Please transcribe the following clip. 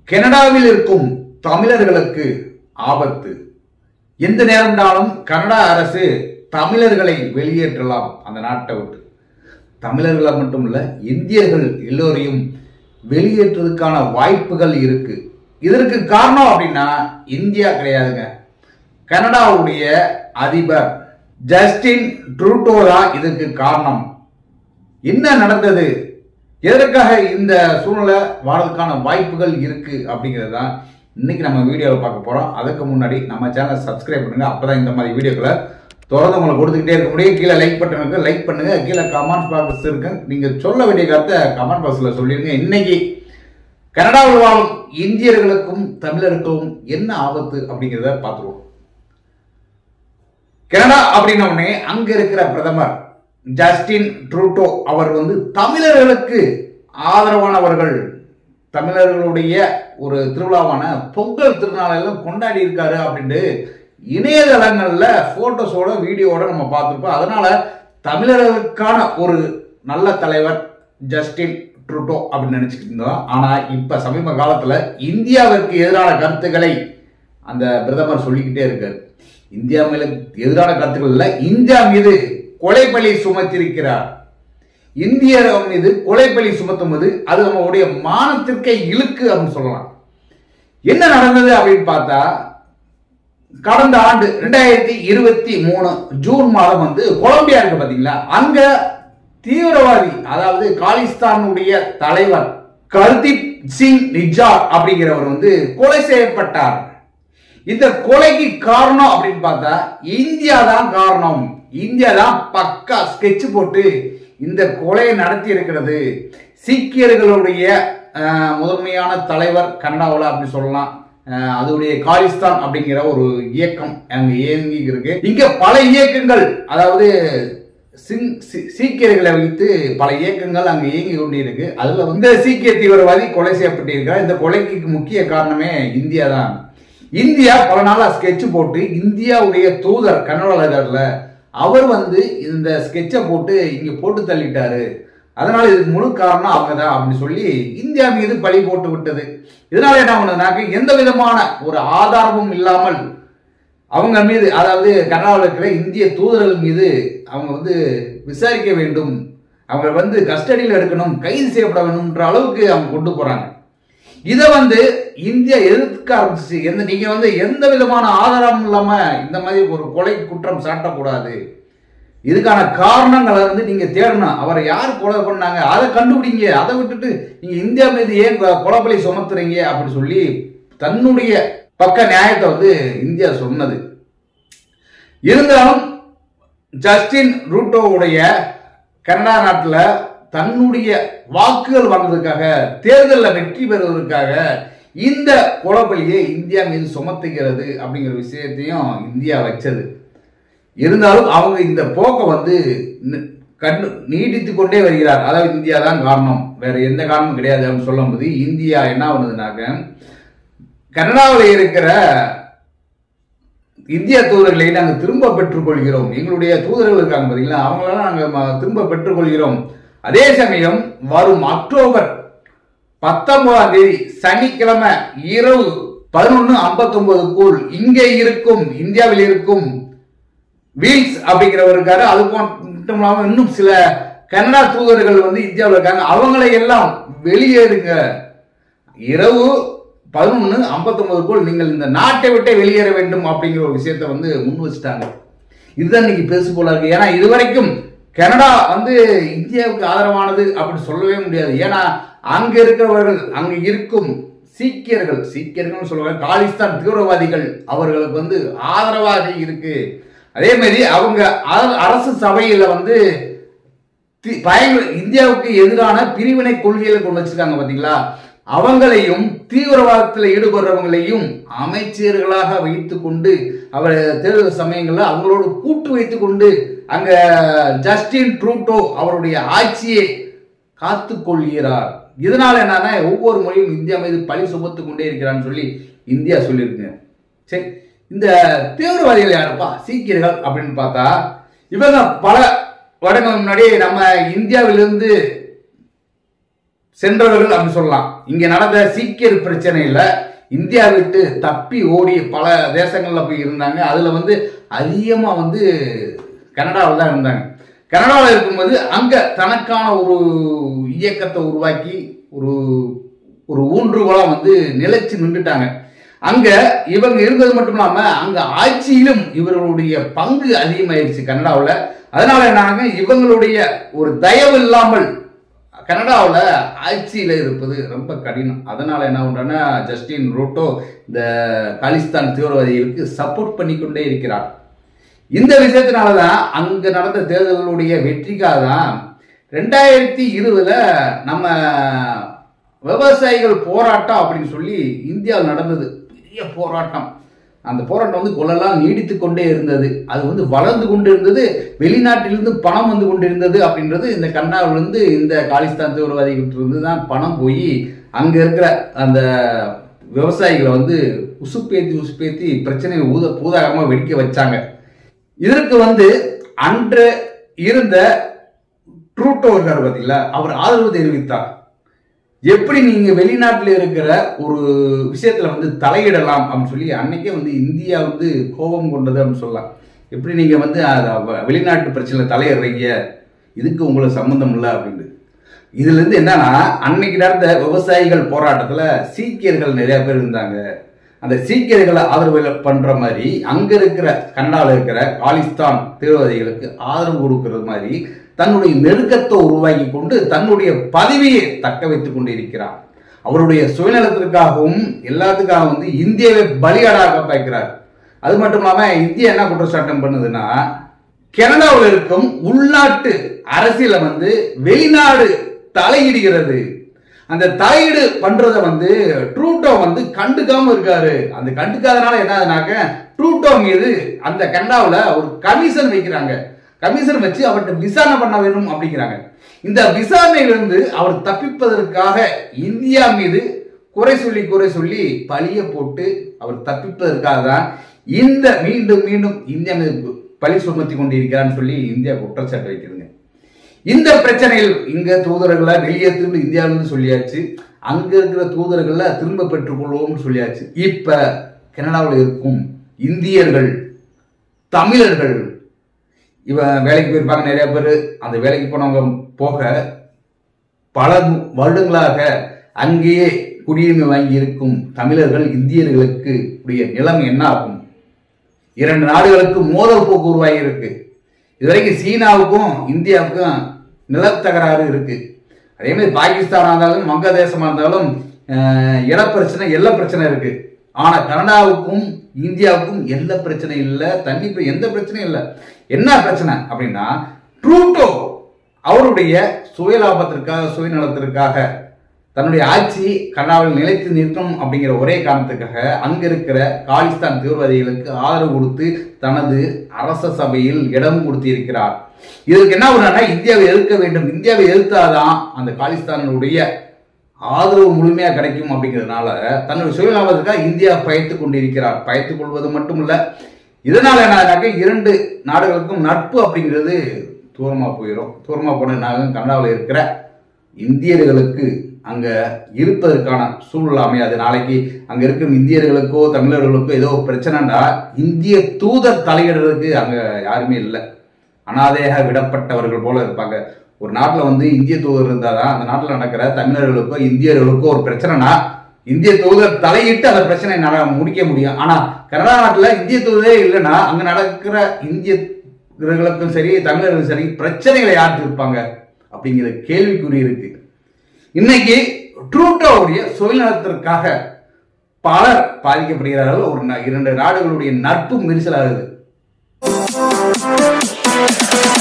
கனடாவில் இருக்கும் தமிழர்களுக்கு ஆபத்து எந்த நேரம்னாலும் கனடா அரசு தமிழர்களை வெளியேற்றலாம் அந்த நாட்டை விட்டு தமிழர்களை மட்டும் இல்ல இந்தியர்கள் எல்லோரையும் வெளியேற்றுவதற்கான வாய்ப்புகள் இருக்கு இதற்கு காரணம் அப்படின்னா இந்தியா கிடையாதுங்க கனடாவுடைய அதிபர் ஜஸ்டின் ட்ரூட்டோ தான் இதுக்கு காரணம் என்ன நடந்தது எதற்காக இந்த சூழ்நிலை வாழறதுக்கான வாய்ப்புகள் இருக்கு அப்படிங்கிறது தான் இன்னைக்கு நம்ம வீடியோவில் பார்க்க போறோம் அதுக்கு முன்னாடி நம்ம சேனலை சப்ஸ்கிரைப் பண்ணுங்க அப்பதான் இந்த மாதிரி வீடியோக்களை தொடர்ந்து உங்களுக்கு கொடுத்துக்கிட்டே இருக்க முடியும் கீழே லைக் பட்டன் இருக்கு லைக் பண்ணுங்க கீழே கமெண்ட் பாக்ஸ் இருக்கு நீங்க சொல்ல வேண்டிய கருத்தை கமெண்ட் பாக்ஸ்ல சொல்லிருங்க இன்னைக்கு கனடாவில் வாழும் இந்தியர்களுக்கும் தமிழருக்கும் என்ன ஆபத்து அப்படிங்கிறத பார்த்துருவோம் கனடா அப்படின்ன உடனே அங்க இருக்கிற பிரதமர் ஜஸ்டின் ட்ரூட்டோ அவர் வந்து தமிழர்களுக்கு ஆதரவானவர்கள் தமிழர்களுடைய ஒரு திருவிழாவான பொங்கல் திருநாளெல்லாம் கொண்டாடி இருக்காரு அப்படின்ட்டு இணையதளங்கள்ல போட்டோஸோட வீடியோட நம்ம பார்த்துருப்போம் அதனால தமிழர்களுக்கான ஒரு நல்ல தலைவர் ஜஸ்டின் ட்ரூட்டோ அப்படின்னு நினைச்சுக்கிட்டு இருந்தோம் ஆனா இப்ப சமீப காலத்துல இந்தியாவிற்கு எதிரான கருத்துக்களை அந்த பிரதமர் சொல்லிக்கிட்டே இருக்காரு இந்தியா மேல எதிரான கருத்துக்கள் இல்ல இந்தியா மீது கொலைப்பலி சுமத்திருக்கிறார் இந்தியர் மீது கொலைப்பலி சுமத்தும்போது அது நம்மளுடைய மானத்திற்கே இழுக்கு அப்படின்னு சொல்லலாம் என்ன நடந்தது அப்படின்னு பார்த்தா கடந்த ஆண்டு ரெண்டாயிரத்தி இருபத்தி மூணு ஜூன் மாதம் வந்து கொலம்பியா இருக்கு பாத்தீங்களா அங்க தீவிரவாதி அதாவது காலிஸ்தானுடைய தலைவர் கர்தீப் சிங் நிஜார் அப்படிங்கிறவர் வந்து கொலை செய்யப்பட்டார் இந்த கொலைக்கு காரணம் அப்படின்னு பார்த்தா இந்தியா தான் காரணம் இந்தியா தான் பக்கா ஸ்கெட்ச் போட்டு இந்த கொலையை நடத்தி இருக்கிறது சீக்கியர்களுடைய அஹ், முதன்மையான தலைவர் கனடாவில் அப்படி சொல்லலாம் அஹ், அதுடைய காலிஸ்தான் அப்படிங்கிற ஒரு இயக்கம் அங்க இயங்கி இருக்கு இங்க பல இயக்கங்கள் அதாவது சிங் சி- சீக்கியர்களை வைத்து பல இயக்கங்கள் அங்க இயங்கி கொண்டிருக்கு அதுல வந்து சீக்கிய தீவிரவாதி கொலை செய்யப்பட்டிருக்கார் இந்த கொலைக்கு முக்கிய காரணமே இந்தியா தான் இந்தியா பல நாளா ஸ்கெட்ச் போட்டு இந்தியாவுடைய தூதர் கன்னடாளர்ல அவர் வந்து இந்த ஸ்கெட்சை போட்டு இங்க போட்டு தள்ளிட்டாரு அதனால இதுக்கு முழு காரணம் அவங்க தான் அப்படின்னு சொல்லி இந்தியா மீது பழி போட்டு விட்டது இதனால என்ன பண்ணுனாக்க எந்த விதமான ஒரு ஆதாரமும் இல்லாமல் அவங்க மீது அதாவது கனடாவில் இருக்கிற இந்திய தூதர்கள் மீது அவங்க வந்து விசாரிக்க வேண்டும் அவங்க வந்து கஸ்டடியில் எடுக்கணும் கைது செய்யப்பட வேண்டும்ன்ற அளவுக்கு அவங்க கொண்டு போறாங்க இதை வந்து இந்தியா எதிர்க்க ஆரம்பிச்சு எந்த நீங்க வந்து எந்த விதமான ஆதாரமும் இல்லாம இந்த மாதிரி ஒரு கொலை குற்றம் சாட்டக்கூடாது இதுக்கான காரணங்களை வந்து நீங்க தேடணும் அவரை யார் கொலை பண்ணாங்க அதை கண்டுபிடிங்க அதை விட்டுட்டு நீங்க இந்தியா மீது ஏன் கொ- கொலைப்பலி சுமத்துறீங்க அப்படி சொல்லி தன்னுடைய பக்க நியாயத்தை வந்து இந்தியா சொன்னது இருந்தாலும் ஜஸ்டின் ரூட்டோவுடைய கனடா நாட்டில் தன்னுடைய வாக்குகள் வாங்குறதுக்காக தேர்தலில் வெற்றி பெறுவதற்காக இந்த கொலைப்பலியை இந்தியா மீது சுமத்துகிறது அப்படிங்கிற விஷயத்தையும் இந்தியா வச்சது இருந்தாலும் அவங்க இந்த போக்கை வந்து நி- கண்டு நீடித்து கொண்டே வருகிறார் அதாவது இந்தியா தான் காரணம் வேற எந்த காரணமும் கிடையாது அப்படின்னு சொல்லும்போது இந்தியா என்ன பண்ணுதுனாக்க கனடாவில் இருக்கிற இந்திய தூதர்களை நாங்கள் திரும்ப பெற்றுக்கொள்கிறோம் எங்களுடைய தூதர்கள் இருக்காங்க பார்த்தீங்களா அவங்களெல்லாம் நாங்கள் திரும்ப பெற்றுக்கொள்கிறோம் அதே சமயம் வரும் அக்டோபர் பத்தொன்பதாம் தேதி சனிக்கிழமை இரவு பதினொன்று ஐம்பத்தொன்பதுக்குள் இங்கே இருக்கும் இந்தியாவில் இருக்கும் வீல்ஸ் அப்படிங்கிறவர் இருக்காரு அது மட்டும் இல்லாமல் இன்னும் சில கனடா தூதர்கள் வந்து இந்தியாவில் இருக்காங்க அவங்களை எல்லாம் வெளியேறுங்க இரவு பதினொன்று ஐம்பத்தொன்பதுக்குள் நீங்கள் இந்த நாட்டை விட்டே வெளியேற வேண்டும் அப்படிங்கிற ஒரு விஷயத்தை வந்து முன் வச்சுட்டாங்க இதுதான் இன்னைக்கு பேசு போல இருக்கு ஏன்னா இதுவரைக்கும் கனடா வந்து இந்தியாவுக்கு ஆதரவானது அப்படி சொல்லவே முடியாது ஏன்னா அங்க இருக்கிறவர்கள் அங்க இருக்கும் சீக்கியர்கள் சீக்கியர்கள் சொல்லுவாங்க காலிஸ்தான் தீவிரவாதிகள் அவர்களுக்கு வந்து ஆதரவாக இருக்கு அதே மாதிரி அவங்க அர- அரசு சபையில வந்து தி- பயங்கர இந்தியாவுக்கு எதிரான பிரிவினை கொள்கைகளை கொண்டு வச்சிருக்காங்க பாத்தீங்களா அவங்களையும் தீவிரவாதத்தில் ஈடுபடுறவங்களையும் அமைச்சர்களாக வைத்துக் கொண்டு அவர் தேர்தல் சமயங்களில் அவங்களோடு கூட்டு வைத்துக் கொண்டு அங்க ஜஸ்டின் ட்ரூட்டோ அவருடைய ஆட்சியை காத்துக் கொள்கிறார் இதனால என்னன்னா ஒவ்வொரு முறையும் இந்தியா மீது பழி சுமத்து கொண்டே இருக்கிறான்னு சொல்லி இந்தியா சொல்லியிருக்குங்க சரி இந்த தீவிரவாதிகள் யாருப்பா சீக்கியர்கள் அப்படின்னு பார்த்தா இவங்க பல வருடங்கள் முன்னாடி நம்ம இந்தியாவிலிருந்து சென்றவர்கள் அப்படி சொல்லலாம் இங்க நடந்த சீக்கியர் பிரச்சனையில இந்தியா விட்டு தப்பி ஓடி பல தேசங்கள்ல போய் இருந்தாங்க அதுல வந்து அதிகமா வந்து கனடாவில் தான் இருந்தாங்க கனடாவில் இருக்கும்போது அங்க தனக்கான ஒரு இயக்கத்தை உருவாக்கி ஒரு ஒரு ஊன்றுகோலா வந்து நிலைச்சு நின்றுட்டாங்க அங்க இவங்க இருந்தது மட்டும் இல்லாம அங்க ஆட்சியிலும் இவர்களுடைய பங்கு அதிகமாயிருச்சு கனடாவில் அதனால என்னாங்க இவங்களுடைய ஒரு தயவு இல்லாமல் கனடாவில் ஆட்சியில் இருப்பது ரொம்ப கடினம் அதனால என்ன பண்றேன்னா ஜஸ்டின் ரூட்டோ இந்த காலிஸ்தான் தீவிரவாதிகளுக்கு சப்போர்ட் பண்ணிக்கொண்டே இருக்கிறார் இந்த விஷயத்தினால தான் அங்க நடந்த தேர்தல்களுடைய வெற்றிக்காக தான் ரெண்டாயிரத்தி இருபதுல நம்ம விவசாயிகள் போராட்டம் அப்படின்னு சொல்லி இந்தியாவில் நடந்தது பெரிய போராட்டம் அந்த போராட்டம் வந்து கொள்ளலாம் நீடித்து கொண்டே இருந்தது அது வந்து வளர்ந்து கொண்டு இருந்தது வெளிநாட்டிலிருந்து பணம் வந்து கொண்டு இருந்தது அப்படின்றது இந்த கண்ணாவிலிருந்து இந்த காலிஸ்தான் தீவிரவாதிகிட்ட இருந்து தான் பணம் போய் அங்க இருக்கிற அந்த விவசாயிகளை வந்து உசுப்பேத்தி உசுப்பேத்தி பிரச்சனையை ஊத பூதாகரமாக வெடிக்க வச்சாங்க இதற்கு வந்து அன்று இருந்த ட்ரூட்டோ இருக்கார் பார்த்தீங்களா அவர் ஆதரவு தெரிவித்தார் எப்படி நீங்க வெளிநாட்டில் இருக்கிற ஒரு விஷயத்துல வந்து தலையிடலாம் அப்படின்னு சொல்லி அன்னைக்கே வந்து இந்தியா வந்து கோபம் கொண்டது அப்படின்னு சொல்லலாம் எப்படி நீங்க வந்து அத வ- வெளிநாட்டு பிரச்சனையில தலையிடுறீங்க இதுக்கு உங்களுக்கு சம்மந்தம் இல்லை அப்படின்னு இதுல இருந்து என்னன்னா அன்னைக்கு நடந்த விவசாயிகள் போராட்டத்துல சீக்கியர்கள் நிறைய பேர் இருந்தாங்க அந்த சீக்கியர்களை ஆதரவு பண்ற மாதிரி அங்க இருக்கிற கனடாவில் இருக்கிற காலிஸ்தான் தீவிரவாதிகளுக்கு ஆதரவு கொடுக்கிறது மாதிரி தன்னுடைய நெருக்கத்தை உருவாக்கி கொண்டு தன்னுடைய பதவியை தக்க வைத்துக் கொண்டு இருக்கிறார் அவருடைய சுயநலத்திற்காகவும் எல்லாத்துக்காகவும் வந்து இந்தியாவை பலியாடாக பார்க்கிறார் அது மட்டும் இல்லாம இந்தியா என்ன குற்றச்சாட்டம் பண்ணுதுன்னா கனடாவில் இருக்கும் உள்நாட்டு அரசியல வந்து வெளிநாடு தலையிடுகிறது அந்த தலையீடு பண்றத வந்து ட்ரூட்டோ வந்து கண்டுக்காம இருக்காரு அந்த கண்டுக்காதனால என்ன ஆகுதுனாக்க ட்ரூட்டோ மீது அந்த கனடாவில் ஒரு கமிஷன் வைக்கிறாங்க கமிஷன் வச்சு அவர்கிட்ட விசாரணை பண்ண வேண்டும் அப்படிங்கிறாங்க இந்த விசாரணையிலிருந்து அவர் தப்பிப்பதற்காக இந்தியா மீது குறை சொல்லி குறை சொல்லி பழிய போட்டு அவர் தப்பிப்பதற்காக தான் இந்த மீண்டும் மீண்டும் இந்தியா மீது பழி சுமத்தி கொண்டிருக்கிறான்னு சொல்லி இந்தியா குற்றச்சாட்டு வைக்குதுங்க இந்த பிரச்சனையில் இங்க தூதர்களை வெளியேற்று இந்தியாவிலிருந்து சொல்லியாச்சு அங்க இருக்கிற தூதர்களை திரும்ப பெற்றுக்கொள்வோம்னு சொல்லியாச்சு இப்ப கனடாவில் இருக்கும் இந்தியர்கள் தமிழர்கள் இவன் வேலைக்கு போயிருப்பாங்க நிறைய பேர் அந்த வேலைக்கு போனவங்க போக பல வருடங்களாக அங்கேயே குடியுரிமை வாங்கி இருக்கும் தமிழர்கள் இந்தியர்களுக்கு உடைய நிலைமை என்ன ஆகும் இரண்டு நாடுகளுக்கு மோதல் போக்கு உருவாகி இருக்கு இதுவரைக்கும் சீனாவுக்கும் இந்தியாவுக்கும் நிலத்தகராறு இருக்கு அதே மாதிரி பாகிஸ்தானா இருந்தாலும் வங்கதேசமா இருந்தாலும் அஹ், இட பிரச்சனை எல்ல பிரச்சனை இருக்கு ஆனா கனடாவுக்கும் இந்தியாவுக்கும் எல்ல பிரச்சனை இல்லை தண்ணி பிர- எந்த பிரச்சனையும் இல்லை என்ன பிரச்சனை அப்படின்னா ட்ரூட்டோ அவருடைய சுயலாபத்திற்காக சுயநலத்திற்காக தன்னுடைய ஆட்சி கனடாவில் நிலைத்து நிற்கும் அப்படிங்கிற ஒரே காரணத்துக்காக அங்க இருக்கிற காலிஸ்தான் தீவிரவாதிகளுக்கு ஆதரவு கொடுத்து தனது அரச சபையில் இடம் கொடுத்து இருக்கிறார் இதற்கு என்ன பண்ணா இந்தியாவை எதிர்க்க வேண்டும் இந்தியாவை எதிர்த்தாதான் அந்த காலிஸ்தானுடைய ஆதரவு முழுமையா கிடைக்கும் அப்படிங்கிறதுனால தன்னுடைய சுயலாபத்துக்காக இந்தியா பயத்துக் கொண்டிருக்கிறார் பயத்துக் கொள்வது மட்டும் இல்ல இதனால என்னன்னாக்க இரண்டு நாடுகளுக்கும் நட்பு அப்படிங்கிறது தூரமா போயிடும் தூரமா போனதுனால கனடாவில் இருக்கிற இந்தியர்களுக்கு அங்க இருப்பதற்கான சூழ்நிலை அமையாது நாளைக்கு அங்க இருக்கும் இந்தியர்களுக்கோ தமிழர்களுக்கோ ஏதோ ஒரு பிரச்சனைனா இந்திய தூதர் தலையிடுறதுக்கு அங்க யாருமே இல்லை அனாதையாக விடப்பட்டவர்கள் போல இருப்பாங்க ஒரு நாட்டில் வந்து இந்திய தூதர் இருந்தாதான் அந்த நாட்டில் நடக்கிற தமிழர்களுக்கோ இந்தியர்களுக்கோ ஒரு பிரச்சனைனா இந்திய தூதர் தலையிட்டு அந்த பிரச்சனை நட முடிக்க முடியும் ஆனா கனடா நாட்டில் இந்திய தூதரே இல்லைன்னா அங்க நடக்கிற இந்தியர்களுக்கும் சரி தமிழர்களுக்கும் சரி பிரச்சனைகளை யார் தீர்ப்பாங்க அப்படிங்கிற கேள்விக்குறி இருக்கு இன்னைக்கு ட்ரூட்டோவுடைய சுயநலத்திற்காக பலர் பாதிக்கப்படுகிறார்கள் ஒரு ந- இரண்டு நாடுகளுடைய நட்பு மிரிசலாகுது